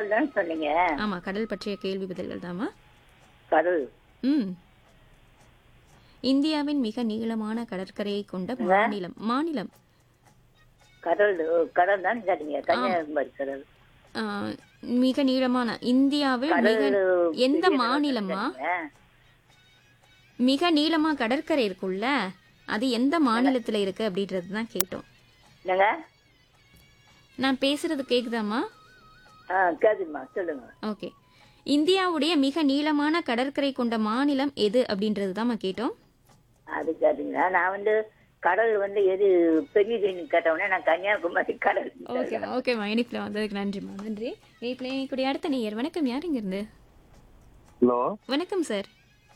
கடல் தான் சொன்னீங்க ஆமா கடல் பற்றிய கேள்வி பதில்கள் தாமா கடல் ம் இந்தியாவின் மிக நீளமான கடற்கரையை கொண்ட மாநிலம் மாநிலம் கடல் ஓ, கடல் தான் கேட்டீங்க கன்னியாகுமரி கடல் ஆ, மிக நீளமான இந்தியாவில் மிக கடல் எந்த பெரிய கடல் மாநிலமா கேட்டீங்க. மிக நீளமா கடற்கரை இருக்குல்ல அது எந்த மாநிலத்துல இருக்கு அப்படின்றது தான் கேட்டோம் என்னங்க நான் பேசுறது கேக்குதாமா ஆ கேதுமா சொல்லுங்க ஓகே இந்தியாவுடைய மிக நீளமான கடற்கரை கொண்ட மாநிலம் எது அப்படின்றது தான் கேட்டோம் அது கேட்டீங்களா நான் வந்து கடல் வந்து எது பெரியதுன்னு கேட்டவொடனே நான் கன்னியாகுமரி கடல் ஓகே ஓகேம்மா இனிப்பில் வந்ததுக்கு நன்றிம்மா நன்றி இனிப்பில் கூடிய அடுத்த நேயர் வணக்கம் யார் இங்க இருந்து ஹலோ வணக்கம் sir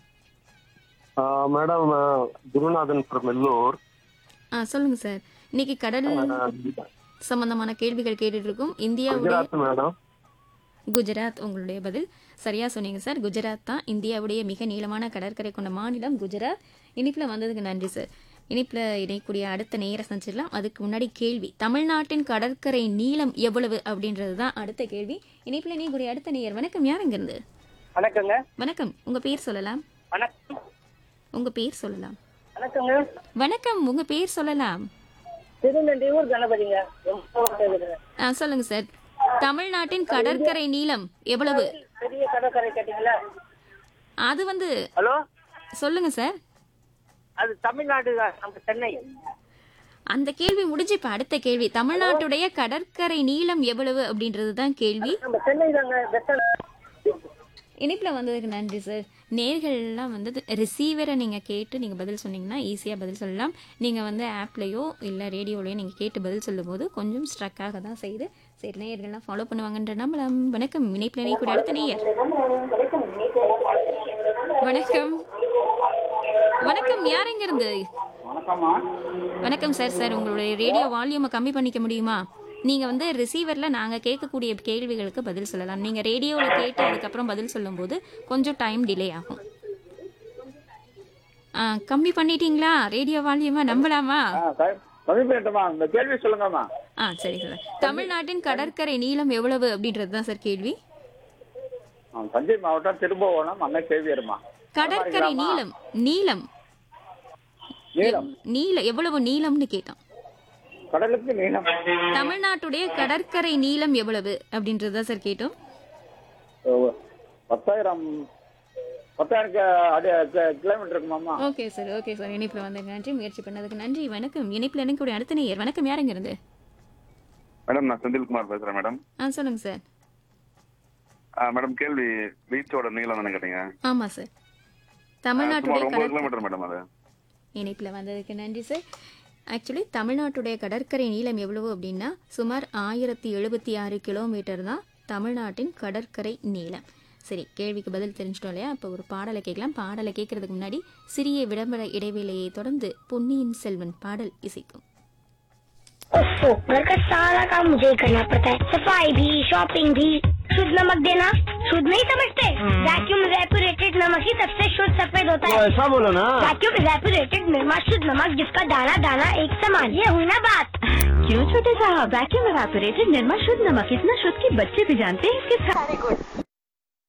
madam Gurunathan from Ellur ஆ சொல்லுங்க சார் இன்னைக்கு கடல் சம்பந்தமான கேள்விகள் கேட்டுட்டு இருக்கோம் இந்தியாவுடைய குஜராத் மேடம் குஜராத் உங்களுடைய பதில் சரியா சொன்னீங்க சார் குஜராத் தான் இந்தியாவுடைய மிக நீளமான கடற்கரை கொண்ட மாநிலம் குஜராத் இனிப்புல வந்ததுக்கு நன்றி சார் இனிப்புல இணையக்கூடிய அடுத்த நேர சந்திச்சிடலாம் அதுக்கு முன்னாடி கேள்வி தமிழ்நாட்டின் கடற்கரை நீளம் எவ்வளவு அப்படின்றது தான் அடுத்த கேள்வி இனிப்புல இணையக்கூடிய அடுத்த நேயர் வணக்கம் யார் இருந்து வணக்கங்க வணக்கம் உங்க பேர் சொல்லலாம் வணக்கம் உங்க பேர் சொல்லலாம் வணக்கங்க வணக்கம் உங்க பேர் சொல்லலாம் திருநெல்வேலூர் கணபதிங்க ரொம்ப கேக்குதுங்க. ஆ, சொல்லுங்க சார் தமிழ்நாட்டின் கடற்கரை நீளம் எவ்வளவு பெரிய கடற்கரை கேட்டீங்களா அது வந்து ஹலோ சொல்லுங்க சார் அது தமிழ்நாடு தான் நம்ம சென்னை அந்த கேள்வி முடிஞ்சு இப்ப அடுத்த கேள்வி தமிழ்நாட்டுடைய கடற்கரை நீளம் எவ்வளவு அப்படின்றது தான் கேள்வி நம்ம சென்னை தாங்க வெஸ்டர்ன் இனிப்புல வந்ததுக்கு நன்றி சார் நேர்கள்லாம் வந்து ரிசீவரை நீங்க கேட்டு நீங்க பதில் சொன்னீங்கன்னா ஈஸியா பதில் சொல்லலாம் நீங்க வந்து ஆப்லயோ இல்ல ரேடியோலயோ நீங்க கேட்டு பதில் சொல்லும்போது கொஞ்சம் ஸ்ட்ரக்காக தான் செய்யுது சரி நேயர்கள்லாம் ஃபாலோ பண்ணுவாங்கன்ற நம்பலாம் வணக்கம் இணைப்புல இணைக்கூடிய அடுத்த நேயர் வணக்கம் வணக்கம் யார் எங்க இருந்து வணக்கம்மா வணக்கம் சார் சார் உங்களுடைய ரேடியோ வால்யூமை கம்மி பண்ணிக்க முடியுமா நீங்க வந்து ரிசீவர்ல நாங்க கேட்கக்கூடிய கேள்விகளுக்கு பதில் சொல்லலாம் நீங்க ரேடியோல கேட்டு அதுக்கப்புறம் பதில் சொல்லும்போது கொஞ்சம் டைம் டிலே ஆகும் ஆ, கம்மி பண்ணிட்டீங்களா ரேடியோ வால்யூமா நம்பலாமா கம்மி பண்ணிட்டோமா இந்த கேள்வி சொல்லுங்கம்மா ஆ சரி சார் தமிழ்நாட்டின் கடற்கரை நீளம் எவ்வளவு அப்படின்றது தான் சார் கேள்வி தஞ்சை மாவட்டம் திரும்புவனம் அண்ணன் சேவியருமா கடற்கரை நீளம் நீளம் நீளம் நீள எவ்வளவு நீளம்னு கேட்டோம் கடலுக்கு நீளம் தமிழ்நாட்டுடைய கடற்கரை நீளம் எவ்வளவு அப்படின்றது தான் சார் கேட்டோம் பத்தாயிரம் பத்தாயிரம் கி- அடி- கி- கிலோமீட்டர் இருக்குமாம்மா ஓகே சார் ஓகே சார் இணைப்பில் வந்த நன்றி முயற்சி பண்ணதுக்கு நன்றி வணக்கம் இணைப்பில் எனக்கு அடுத்த நேயர் வணக்கம் யாருங்க இருந்து மேடம் நான் செந்தில்குமார் பேசுறேன் மேடம் ஆ சொல்லுங்க சார் ஆ, மேடம் கேள்வி பீச்சோட நீளம் தானே கேட்டீங்க ஆமா சார் சுமார் தமிழ்நாட்டுடைய ஒன்பது கடற்கரை கிலோமீட்டர் மேடம் அது இணைப்பில் வந்ததுக்கு நன்றி சார் ஆக்சுவலி தமிழ்நாட்டுடைய கடற்கரை நீளம் எவ்வளவு அப்படின்னா சுமார் ஆயிரத்தி எழுபத்தி ஆறு கிலோமீட்டர் தான் தமிழ்நாட்டின் கடற்கரை நீளம் சரி கேள்விக்கு பதில் தெரிஞ்சிட்டோம் இல்லையா அப்போ ஒரு பாடலை கேட்கலாம் பாடலை கேட்கறதுக்கு முன்னாடி சிறிய விளம்பர இடைவேளையை தொடர்ந்து பொன்னியின் செல்வன் பாடல் இசைக்கும் ओफो घर का सारा काम मुझे ही करना पड़ता है सफाई भी शॉपिंग भी शुद्ध नमक देना शुद्ध नहीं समझते वैक्यूम रेपुरेटेड नमक ही सबसे शुद्ध सफेद होता है ऐसा बोलो ना वैक्यूम रेपुरेटेड निर्मा शुद्ध नमक जिसका दाना दाना एक समान ये हुई ना बात क्यों छोटे साहब वैक्यूम एवापोरेटेड निर्मा शुद्ध नमक इतना शुद्ध कि बच्चे भी जानते हैं इसके सारे गुण